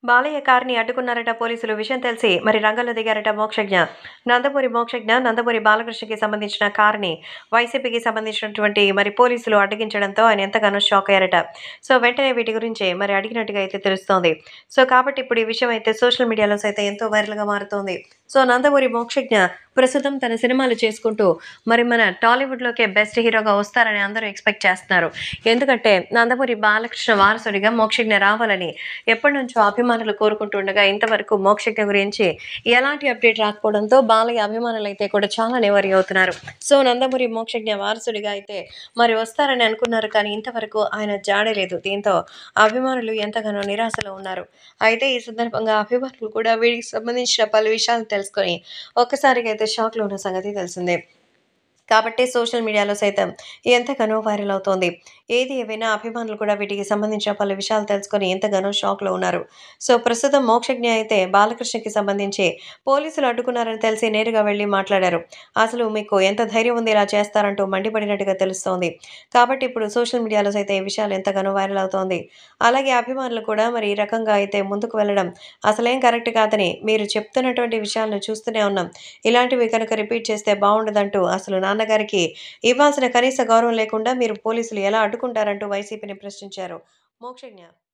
బాలయ్య కారుని అడ్డుకున్నారట పోలీసులు విషయం తెలిసి మరి రంగంలో దిగారట మోక్షజ్ఞ నందమూరి మోక్షజ్ఞ నందమూరి బాలకృష్ణకి సంబంధించిన కారుని వైసీపీకి సంబంధించినటువంటి మరి పోలీసులు అడ్డగించడంతో ఆయన ఎంతగానో షాక్ అయ్యారట సో వెంటనే వీటి గురించి మరి అడిగినట్టుగా అయితే తెలుస్తోంది సో కాబట్టి ఇప్పుడు ఈ విషయం అయితే సోషల్ మీడియాలో సైతం ఎంతో వైరల్గా మారుతోంది సో నందమూరి మోక్షజ్ఞ ప్రస్తుతం తన సినిమాలు చేసుకుంటూ మరి మన టాలీవుడ్లోకే బెస్ట్ హీరోగా వస్తారని అందరూ ఎక్స్పెక్ట్ చేస్తున్నారు ఎందుకంటే నందమూరి బాలకృష్ణ వారసుడిగా మోక్షజ్ఞ రావాలని ఎప్పటి నుంచో అభిమానులు కోరుకుంటుండగా ఇంతవరకు మోక్షజ్ఞ గురించి ఎలాంటి అప్డేట్ రాకపోవడంతో బాలయ్య అభిమానులు అయితే కూడా చాలా నివారి అవుతున్నారు సో నందమూరి మోక్షజ్ఞ వారసుడిగా అయితే మరి వస్తారని అనుకున్నారు కానీ ఇంతవరకు ఆయన జాడలేదు దీంతో అభిమానులు ఎంతగానో నిరాశలో ఉన్నారు అయితే ఈ సందర్భంగా అభిమానులు కూడా వీడికి సంబంధించిన పలు విషయాలు తెలుసుకొని ఒక్కసారిగా అయితే షాక్లో ఉన్న సంగతి తెలిసిందే కాబట్టి సోషల్ మీడియాలో సైతం ఎంతగానో వైరల్ అవుతోంది ఏది ఏవైనా అభిమానులు కూడా వీటికి సంబంధించిన పలు విషయాలు తెలుసుకొని ఎంతగానో షాక్లో ఉన్నారు సో ప్రస్తుతం మోక్షజ్ఞ అయితే బాలకృష్ణకి సంబంధించి పోలీసులు అడ్డుకున్నారని తెలిసి నేరుగా వెళ్ళి మాట్లాడారు అసలు మీకు ఎంత ధైర్యం ఉంది ఇలా చేస్తారంటూ మండిపడినట్టుగా తెలుస్తోంది కాబట్టి ఇప్పుడు సోషల్ మీడియాలో సైతం ఈ విషయాలు ఎంతగానో వైరల్ అవుతోంది అలాగే అభిమానులు కూడా మరి ఈ రకంగా అయితే ముందుకు వెళ్ళడం అసలేం కరెక్ట్ కాదని మీరు చెప్తున్నటువంటి విషయాలను చూస్తూనే ఉన్నాం ఇలాంటివి కనుక రిపీట్ చేస్తే బాగుండదంటూ అసలు నాన్నగారికి ఇవ్వాల్సిన కనీస గౌరవం లేకుండా మీరు పోలీసులు ఎలా అడ్డుకుంటారంటూ వైసీపీని ప్రశ్నించారు మోక్షజ్ఞ